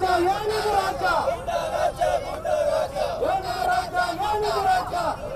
ರಾಜ್ಯ ಏನಿದು ರಾಜ್ಯ ಏನಿದು ರಾಜ್ಯ ಏನಿದು ರಾಜ್ಯ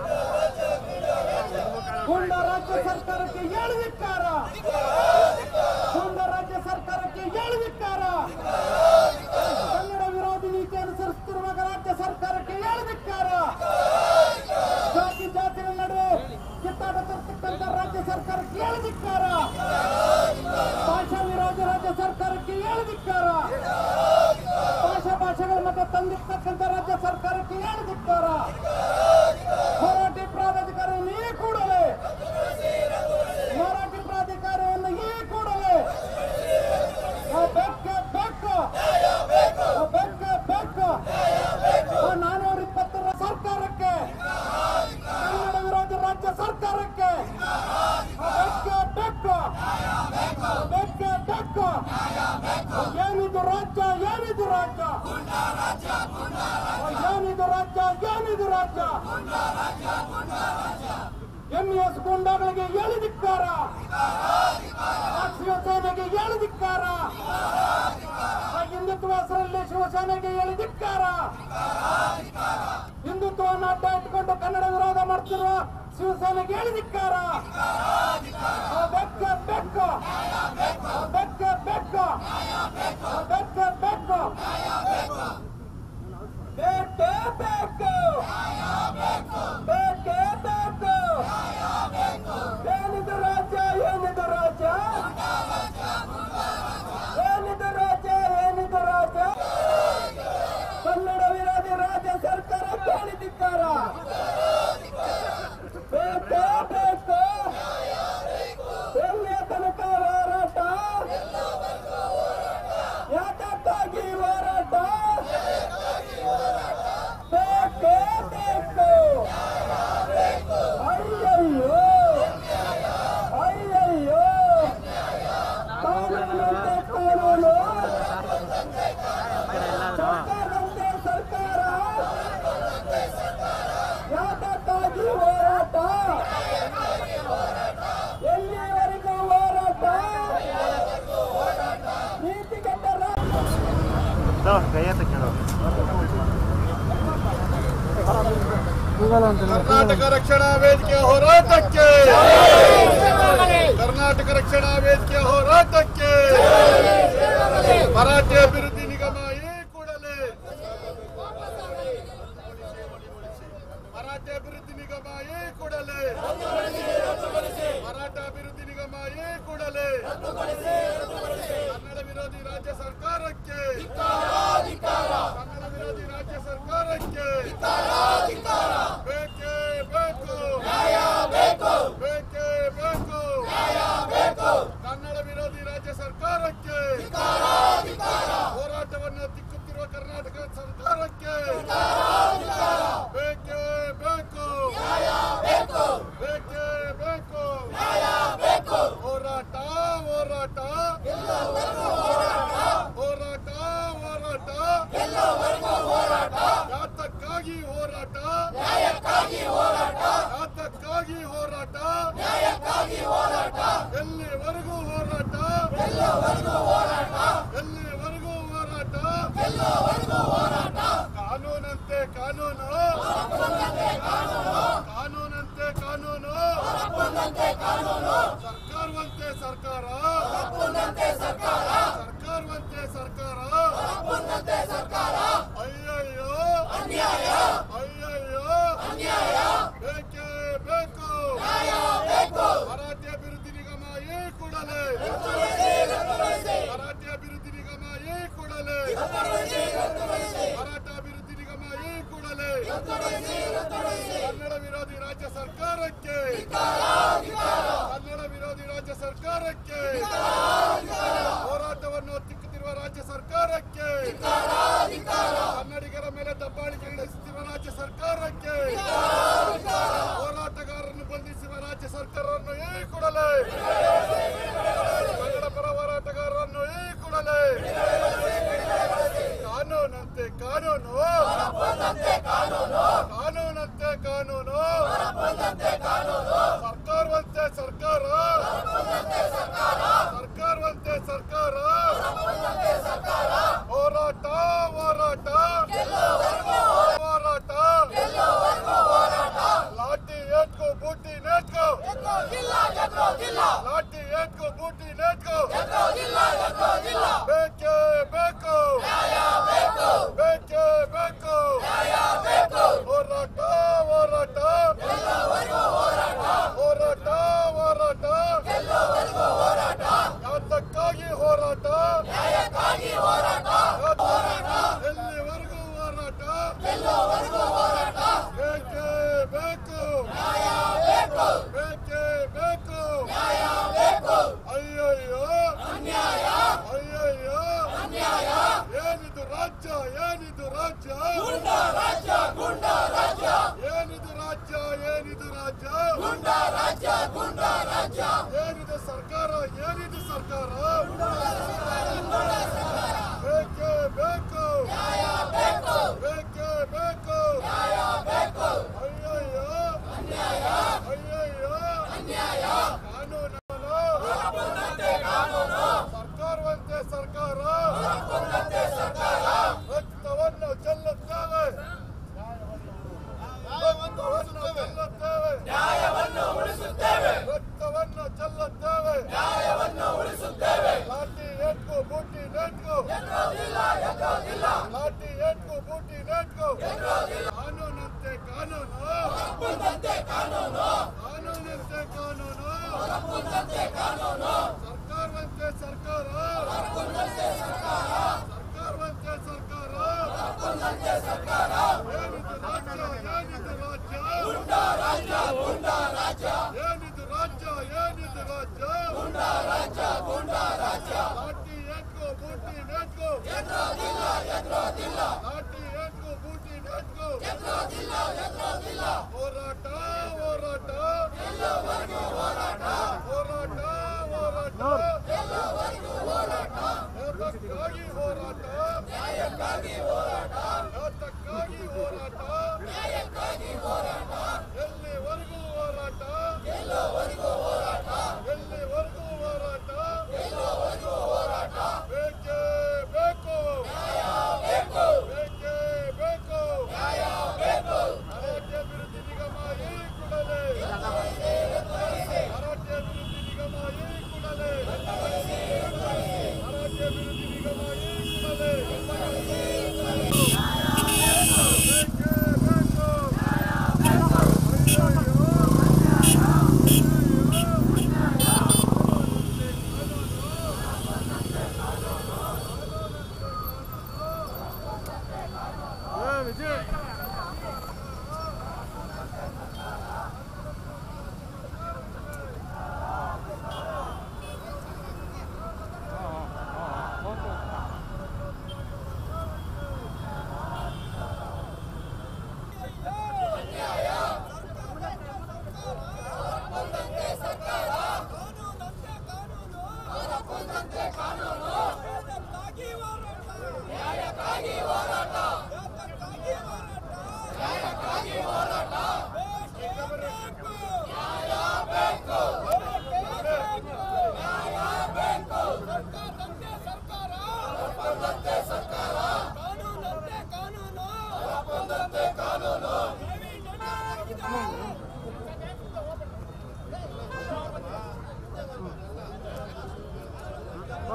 ಗುಂಡ ರಾಜ್ಯ ಸರ್ಕಾರಕ್ಕೆ ಹೇಳಿದಿಕ್ಕಾರ ಗುಂಡ ರಾಜ್ಯ ಸರ್ಕಾರಕ್ಕೆ ಹೇಳಿದಿಕ್ಕಾರ ಕನ್ನಡ ವಿರೋಧಿ ನೀತಿ ಅನುಸರಿಸುತ್ತಿರುವ ರಾಜ್ಯ ಸರ್ಕಾರಕ್ಕೆ ಹೇಳಿದಿಕ್ಕಾರ ಜಾತಿ ಜಾತಿಗಳ ನಡುವೆ ಕಿತ್ತಾಟ ತರ್ತಕ್ಕಂಥ ರಾಜ್ಯ ಸರ್ಕಾರಕ್ಕೆ ಹೇಳಿದಿಕ್ಕಾರ ಭಾಷಾ ವಿರೋಧಿ ರಾಜ್ಯ ಸರ್ಕಾರಕ್ಕೆ ಹೇಳಿದಿಕ್ಕಾರ ಭಾಷಾ ಭಾಷೆಗಳ ಮಧ್ಯೆ ತಂದಿರ್ತಕ್ಕಂಥ ರಾಜ್ಯ ಸರ್ಕಾರಕ್ಕೆ ಹೇಳಿದಿಕ್ಕಾರ ಮರಾಠಿ ಪ್ರಾಧಿಕಾರವನ್ನು ಈ ಕೂಡಲೇ ಮರಾಠಿ ಪ್ರಾಧಿಕಾರವನ್ನು ಈ ಕೂಡಲೇ ನಾವು ಬೇಕು ಬೇಕು ನಾವು ಬೇಕು ಬೇಕು ಆ ನಾನೂರ ಇಪ್ಪತ್ತರ ಸರ್ಕಾರಕ್ಕೆ ಕನ್ನಡ ವಿರೋಧಿ ರಾಜ್ಯ ಸರ್ಕಾರಕ್ಕೆ ಬೇಕು ಬೇಕು ಬೇಕು ಬೇಕು ಏನಿದು ರಾಜ್ಯ ಏನಿದು ರಾಜ್ಯ ಏನಿದು ರಾಜ್ಯ ಏನಿದು ರಾಜ್ಯ ಎಂಇಎಸ್ ಗೂಂಡಾಗಳಿಗೆ ಹೇಳಿದಿಕ್ಕಾರ ಶಿವಸೇನೆಗೆ ಹೇಳಿದಿಕ್ಕಾರ ಹಿಂದುತ್ವ ಹೆಸರಲ್ಲಿ ಶಿವಸೇನೆಗೆ ಹೇಳಿದಿಕ್ಕಾರ ಹಿಂದುತ್ವವನ್ನು ಅಡ್ಡ ಇಟ್ಕೊಂಡು ಕನ್ನಡ ವಿರೋಧ ಮಾಡ್ತಿರುವ ಶಿವಸೇನೆಗೆ ಹೇಳಿದಿಕ್ಕಾರ ಬೆಕ್ಕ ಬೆಕ್ಕ ಬೆಕ್ಕ ಬೆಕ್ಕ ಬೆಕ್ಕ ಬೆಕ್ಕ ಬೇಕೇ ಬೇಕು ಬೇಕೇ ಬೇಕು ಏನಿದು ರಾಜ್ಯ ಏನಿದು ರಾಜ್ಯ ಏನಿದು ರಾಜ್ಯ ಏನಿದು ರಾಜ್ಯ ಕನ್ನಡ ವಿರೋಧಿ ರಾಜ್ಯ ಸರ್ಕಾರ ಕೇಳಿದಿಕ್ಕಾರ ಬೇಕೇ ಬೇಕು ಎಲ್ಲಿಯ ತನಕ ಹೋರಾಟ ಯಾತಕ್ಕಾಗಿ ಹೋರಾಟ ಬೇಕೇ ಬೇಕು ಅಯ್ಯಯ್ಯೋ ಅಯ್ಯಯ್ಯೋ ಕಾನೂನಂತೆ ಕಾನೂನು ಸರ್ಕಾರದಂತೆ ಸರ್ಕಾರ ಯಾತಕ್ಕಾಗಿ ಹೋರಾಟ ಎಲ್ಲಿವರೆಗೂ ಹೋರಾಟ ನೀತಿಗೆಟ್ಟ ರಾ- ಕೈಯತ್ತ ಕೇಳೋ ಕರ್ನಾಟಕ ರಕ್ಷಣಾ ವೇದಿಕೆ ಹೋರಾಟಕ್ಕೆ ಕರ್ನಾಟಕ ರಕ್ಷಣಾ ವೇದಿಕೆ ಹೋರಾಟಕ್ಕೆ ಮರಾಠಿ ಅಭಿವೃದ್ಧಿ ನಿಗಮ ಈ ಕೂಡಲೇ ಮರಾಠಿ ಅಭಿವೃದ್ಧಿ ನಿಗಮ ಈ ಕೂಡಲೇ ಮರಾಠ ಅಭಿವೃದ್ಧಿ ನಿಗಮ ಈ ಕೂಡಲೇ ಕನ್ನಡ ವಿರೋಧಿ ರಾಜ್ಯ ಸರ್ಕಾರಕ್ಕೆ ಕನ್ನಡ ವಿರೋಧಿ ರಾಜ್ಯ ಸರ್ಕಾರಕ್ಕೆ ಬೇಕೇ ಬೇಕು ಬೇಕೇ ಬೇಕು ಕನ್ನಡ ವಿರೋಧಿ ರಾಜ್ಯ ಸರ್ಕಾರಕ್ಕೆ ಹೋರಾಟವನ್ನು ದಿಕ್ಕುತ್ತಿರುವ ಕರ್ನಾಟಕ ಸರ್ಕಾರಕ್ಕೆ ಬೇಕೇ ಬೇಕು ಬೇಕೇ ಬೇಕು ಹೋರಾಟ ಹೋರಾಟ ಹೋರಾಟ ಹೋರಾಟ ಯಾತಕ್ಕಾಗಿ ಹೋರಾಟ ಯಾತಕ್ಕಾಗಿ ಹೋರಾಟ ಎಲ್ಲಿವರೆಗೂ ಹೋರಾಟ ಎಲ್ಲಿವರೆಗೂ ಹೋರಾಟ ಕಾನೂನಂತೆ ಕಾನೂನು ಕಾನೂನಂತೆ ಕಾನೂನು ಸರ್ಕಾರವಂತೆ ಸರ್ಕಾರ ಸರ್ಕಾರವಂತೆ ಸರ್ಕಾರ ಅಯ್ಯಯ್ಯೋ ಅಯ್ಯಯ್ಯೋ ಬೇಕೇ ಬೇಕು ಮರಾಠಿ ಅಭಿವೃದ್ಧಿ ನಿಗಮ ಈ ಕೂಡಲೇ ಮರಾಠಿ ಅಭಿವೃದ್ಧಿ ನಿಗಮ ಈ ಕೂಡಲೇ ಮರಾಠ ಅಭಿವೃದ್ಧಿ ನಿಗಮ ಈ ಕೂಡಲೇ ಕನ್ನಡ ವಿರೋಧಿ ರಾಜ್ಯ ಸರ್ಕಾರಕ್ಕೆ ಕನ್ನಡ ವಿರೋಧಿ ರಾಜ್ಯ ಸರ್ಕಾರಕ್ಕೆ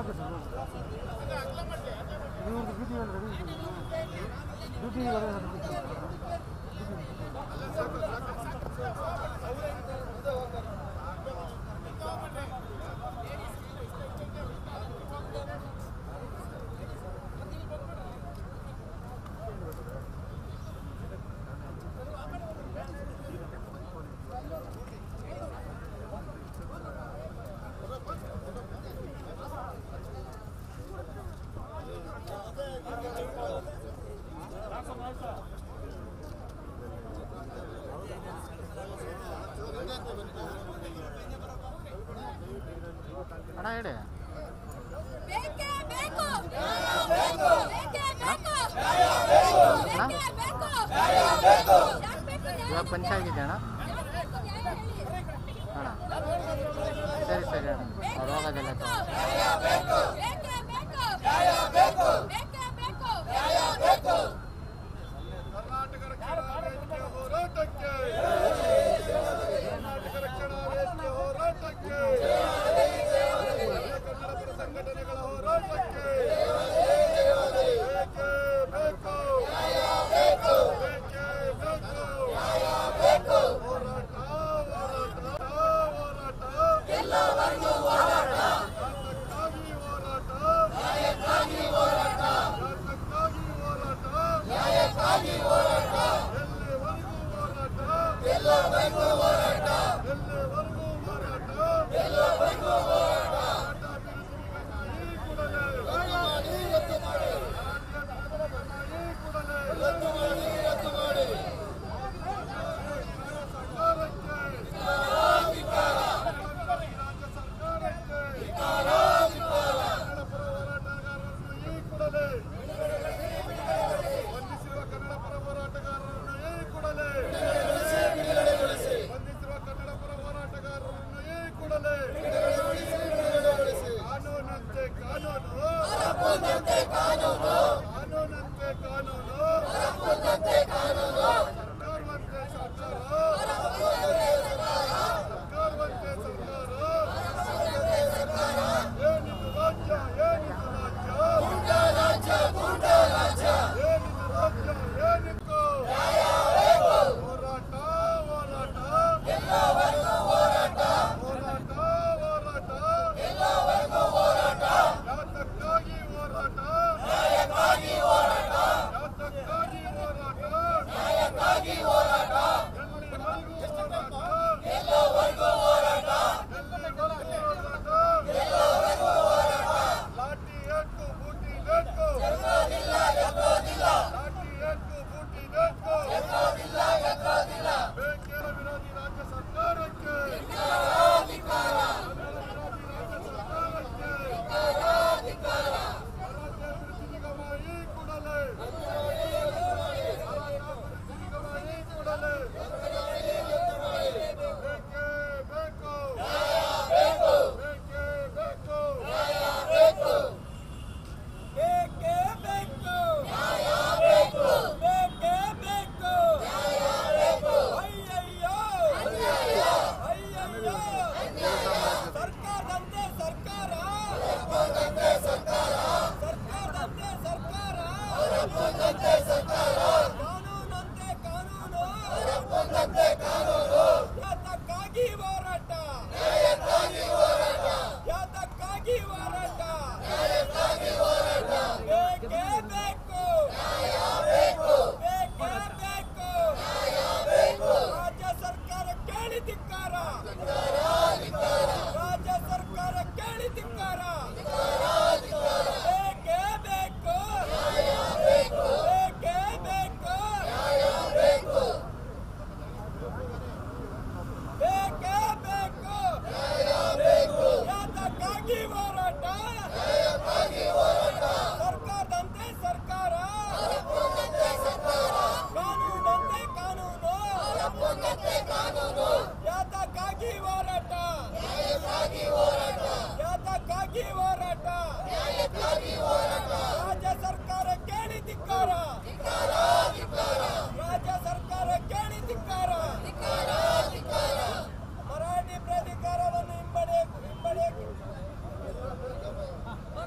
ಓಕೆ ಸರ್ ಇವ್ರದ್ದು ಡ್ಯೂಟಿ ರೆಡಿ ಡ್ಯೂಟಿ ಅಣ್ಣ ಹೇಳಿ ಬೇಕೇ ಬೇಕು ಬೇಕೇ ಬೇಕು ಬೇಕೇ ಬೇಕು ಯಾಕ್ ಬೇಕು ನ್ಯಾಯ ಇವಾಗ ಪಂಚ ಆಗಿದೆ ಅಣ್ಣ ಯಾಕ್ ಬೇಕು ನ್ಯಾಯ ಹೇಳಿ ಅಣ್ಣ ಸರಿ ಸರಿ ಅಣ್ಣ ಅವ್ರು ಹೋಗೋದಿಲ್ಲ ಬೇಕೇ ಬೇಕು ಬೇಕೇ ಬೇಕು ಕರ್ನಾಟಕ ರಕ್ಷಣಾ ವೇದಿಕೆ ಹೋರಾಟಕ್ಕೆ ಕರ್ನಾಟಕ ರಕ್ಷಣಾ ವೇದಿಕೆ ಹೋರಾಟಕ್ಕೆ ಕನ್ನಡ ಪರ ಸಂಘಟನೆಗಳ ಹೋರಾಟಕ್ಕೆ ಬೇಕೇ ಬೇಕು ಬೇಕೇ ಬೇಕು ಹೋರಾಟ ಹೋರಾಟ ಹೋರಾಟ ಯಾತಕ್ಕಾಗಿ ಹೋರಾಟ ಯಾತಕ್ಕಾಗಿ ಹೋರಾಟ ಎಲ್ಲಿವರೆಗೂ ಹೋರಾಟ ಎಲ್ಲಿವರೆಗೂ ಹೋರಾಟ ಈ ಕೂಡಲೇ ಈ ಕೂಡಲೇ ಸರ್ಕಾರಕ್ಕೆ ರಾಜ್ಯ ಸರ್ಕಾರಕ್ಕೆ ಕನ್ನಡ ಪರ ಹೋರಾಟಗಾರರನ್ನು ಈ ಕೂಡಲೇ ಬಂಧಿಸಿರುವ ಕನ್ನಡ ಪರ ಹೋರಾಟಗಾರರನ್ನು ಈ ಕೂಡಲೇ ಬಂಧಿಸಿರುವ ಕನ್ನಡ ಪರ ಹೋರಾಟಗಾರರನ್ನು ಈ ಕೂಡಲೇ ಕಾನೂನಂತೆ ಕಾನೂನು ಕಾನೂನಂತೆ ಕಾನೂನು ಸರ್ಕಾರವಂತೆ ಸರ್ಕಾರ ಸರ್ಕಾರವಂತೆ ಸರ್ಕಾರ ಏನಿದು ರಾಜ್ಯ ಏನಿದು ರಾಜ್ಯ ಏನಿದು ರಾಜ್ಯ ಏನಿತ್ತು ಹೋರಾಟ ಹೋರಾಟ ಹೋರಾಟ ಹೋರಾಟ ಯಾತಕ್ಕಾಗಿ ಹೋರಾಟ ಯಾತಕ್ಕಾಗಿ ಹೋರಾಟ ಎಲ್ಲಿವರೆಗೂ ಹೋರಾಟ ಎಲ್ಲಿವರೆಗೂ ಹೋರಾಟ ಲಾಠಿ ಏಟು ಬೂಟಿ ಬೇಕು ಲಾಠಿ ಏಟು ಬೂಟಿ ಬೇಕು ಬೇಕೇರ ವಿರೋಧಿ ರಾಜ್ಯ ಸರ್ಕಾರಕ್ಕೆ ಕನ್ನಡ ವಿರೋಧಿ ರಾಜ್ಯ ಸರ್ಕಾರಕ್ಕೆ ಕರಾಟೆ ಅಭಿವೃದ್ಧಿ ನಿಗಮ ಈ ಕೂಡಲೇ ಕರಾಟೆ ಅಭಿವೃದ್ಧಿ ನಿಗಮ ಈ ಕೂಡಲೇ ಬೇಕೇ ಬೇಕು ಬೇಕೇ ಬೇಕು ಬೇಕೇ ಬೇಕು ಬೇಕೇ ಬೇಕು ಅಯ್ಯಯ್ಯೋ ಅಯ್ಯಯ್ಯೋ ಸರ್ಕಾರದಂತೆ ಸರ್ಕಾರ ಸರ್ಕಾರದಂತೆ ಸರ್ಕಾರ ಕಾನೂನಂತೆ ಕಾನೂನು ಯಾತಕ್ಕಾಗಿ ಹೋರಾಟ ಯಾತಕ್ಕಾಗಿ ಹೋರಾಟ ಬೇಕೇ ಬೇಕು ಬೇಕೇ ಬೇಕು ರಾಜ್ಯ ಸರ್ಕಾರ ಕೇಳಿ ಧಿಕ್ಕಾರ ರಾಜ್ಯ ಸರ್ಕಾರ ಕೇಳಿ ಧಿಕ್ಕಾರ ಬೇಕೇ ಬೇಕು ಬೇಕೇ ಬೇಕು ಬೇಕೇ ಬೇಕು ಯಾತಕ್ಕಾಗಿ ಹೋರಾಟ ಸರ್ಕಾರದಂತೆ ಸರ್ಕಾರ ಕಾನೂನಂತೆ ಕಾನೂನು ಯಾತಕ್ಕಾಗಿ ಹೋರಾಟ ಯಾತಕ್ಕಾಗಿ ಹೋರಾಟ ರಾಜ್ಯ ಸರ್ಕಾರ ಕೇಳಿ ಧಿಕ್ಕಾರ ರಾಜ್ಯ ಸರ್ಕಾರ ಕೇಳಿ ಧಿಕ್ಕಾರ ಮರಾಠಿ ಪ್ರಾಧಿಕಾರವನ್ನು ಹಿಂಬಡಿಯ ಹಿಂಬಡಿಯ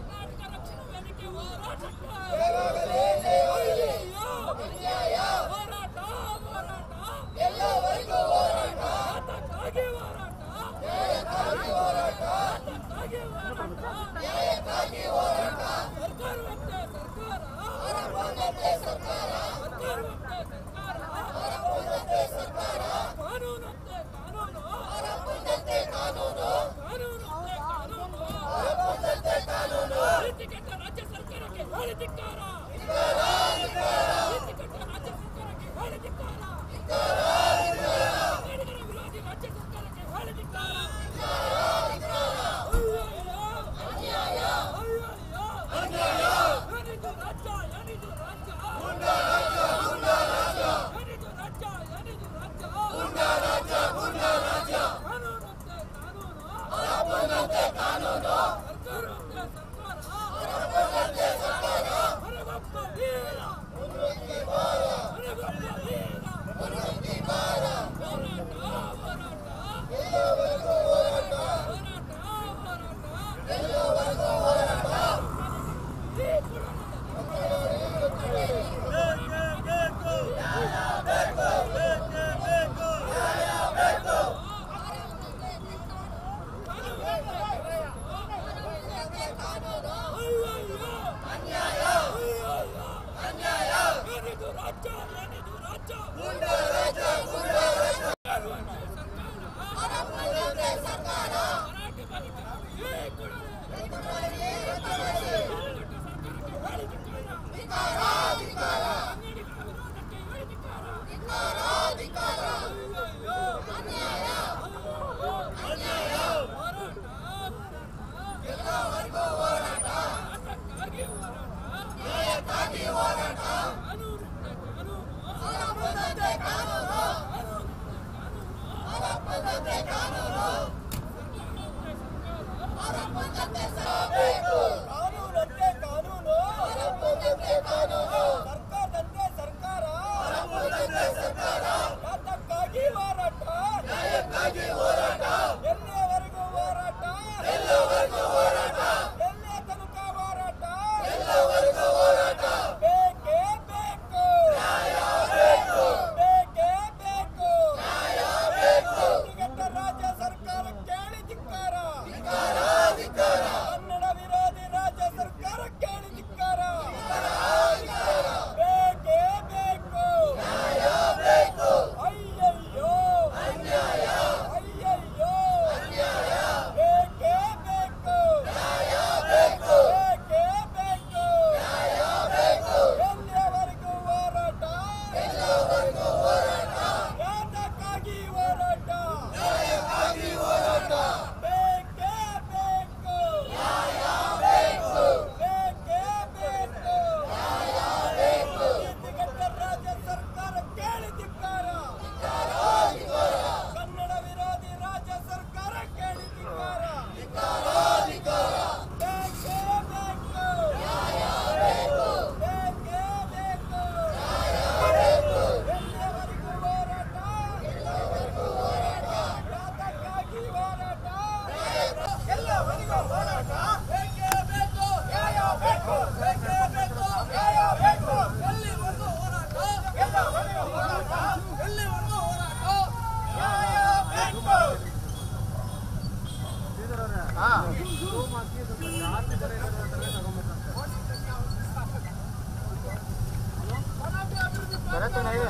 ಬರತ್ತಣ್ಣ ಈಗ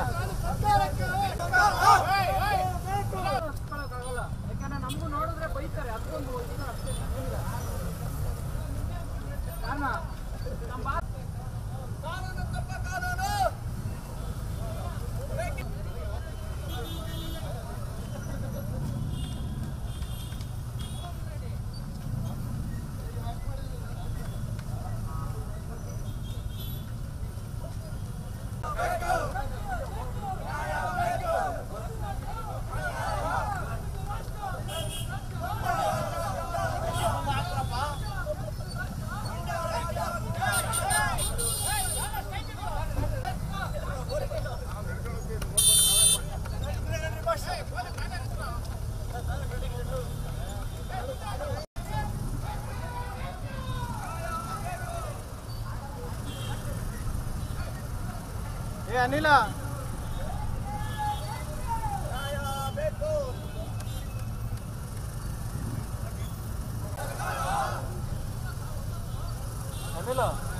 ಯಾಕಂದ್ರೆ ನಮಗೂ ನೋಡಿದ್ರೆ ಬೈತಾರೆ ಅದಕ್ಕೊಂದು ಇದು ಅಷ್ಟೇ ನಮ್ಗೆ. ಕಾರಣ ನಮ್ಮ ಬಾ ಕಾನೂನು ತಪ್ಪ ಕಾನೂನು ಏ ಅನಿಲ ಅನಿಲ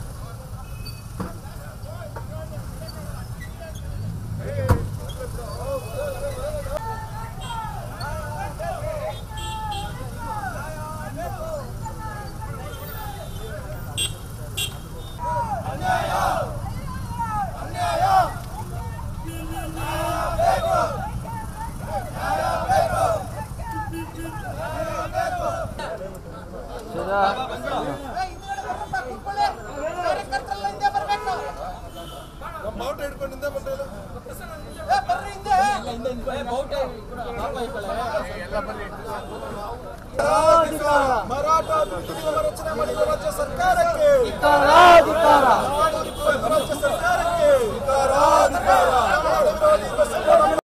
ನಮ್ಮ ಬಾವುಟ ಹಿಡ್ಕೊಂಡು ಹಿಂದೆ ಬಂದಿಲ್ಲ ಮರಾಠ ರಚನೆ ಮಾಡಿದ ರಾಜ್ಯ ಸರ್ಕಾರಕ್ಕೆ